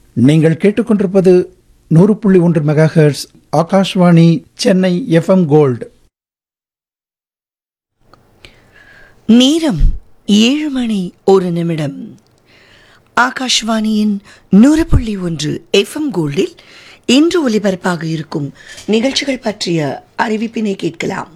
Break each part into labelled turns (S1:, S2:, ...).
S1: நீங்கள் கேட்டுக்கொண்டிருப்பது நூறு புள்ளி ஒன்று megahertz Akashvani Chennai F M gold
S2: நேரம் ஏழு மணி ஒரு நிமிடம் ஆகாஷ்வாணியின் நூறு புள்ளி ஒன்று எஃப்எம் கோல்டில் இன்று ஒலிபரப்பாக இருக்கும் நிகழ்ச்சிகள் பற்றிய அறிவிப்பினை கேட்கலாம்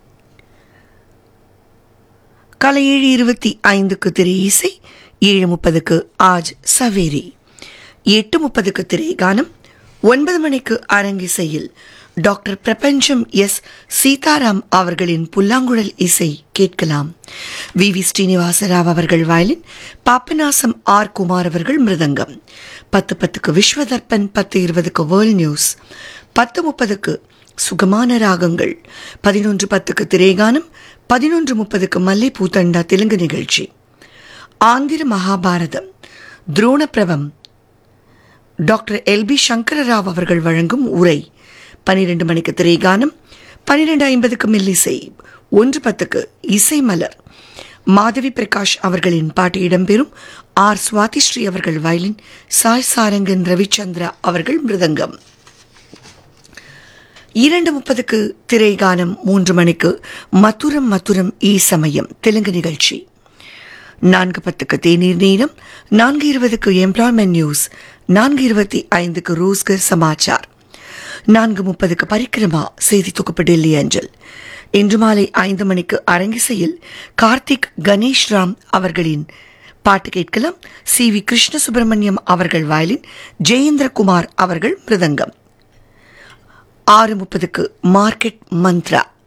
S2: காலை ஏழு இருபத்தி ஐந்துக்கு திரை இசை ஏழு முப்பதுக்கு ஆஜ் சவேரி எட்டு முப்பதுக்கு திரை கானம் ஒன்பது மணிக்கு அரங்கிசையில் டாக்டர் பிரபஞ்சம் எஸ் சீதாராம் அவர்களின் புல்லாங்குழல் இசை கேட்கலாம் வி வி ஸ்ரீனிவாசராவ் அவர்கள் வயலின் பாப்பநாசம் ஆர் குமார் அவர்கள் மிருதங்கம் பத்து பத்துக்கு விஸ்வதர்பன் பத்து இருபதுக்கு வேர்ல்ட் நியூஸ் பத்து முப்பதுக்கு சுகமான ராகங்கள் பதினொன்று பத்துக்கு திரைகானம் பதினொன்று முப்பதுக்கு மல்லிப்பூ தண்டா தெலுங்கு நிகழ்ச்சி ஆந்திர மகாபாரதம் துரோணப்பிரவம் டாக்டர் எல் பி சங்கரராவ் அவர்கள் வழங்கும் உரை பனிரெண்டு மணிக்கு திரைகானம் பனிரெண்டு ஐம்பதுக்கு மெல்லிசை ஒன்று பத்துக்கு இசை மலர் மாதவி பிரகாஷ் அவர்களின் பாட்டு இடம்பெறும் ஆர் சுவாதி ஸ்ரீ அவர்கள் வயலின் சாய் சாரங்கன் ரவிச்சந்திரா அவர்கள் மிருதங்கம் இரண்டு முப்பதுக்கு திரைகானம் மூன்று மணிக்கு மதுரம் மதுரம் ஈ சமயம் தெலுங்கு நிகழ்ச்சி நான்கு பத்துக்கு தேநீர் நேரம் நான்கு இருபதுக்கு எம்ப்ளாய்மெண்ட் நியூஸ் நான்கு இருபத்தி ஐந்துக்கு ரோஸ்கர் சமாச்சார் நான்கு முப்பதுக்கு பரிக்கிரமா செய்தி தொகுப்பு டெல்லி அஞ்சல் இன்று மாலை ஐந்து மணிக்கு அரங்கிசையில் கார்த்திக் கணேஷ் ராம் அவர்களின் பாட்டு கேட்கலாம் சி வி கிருஷ்ண சுப்பிரமணியம் அவர்கள் வயலின் ஜெயேந்திரகுமார் அவர்கள் மிருதங்கம் ஆறு முப்பதுக்கு மார்க்கெட் மந்த்ரா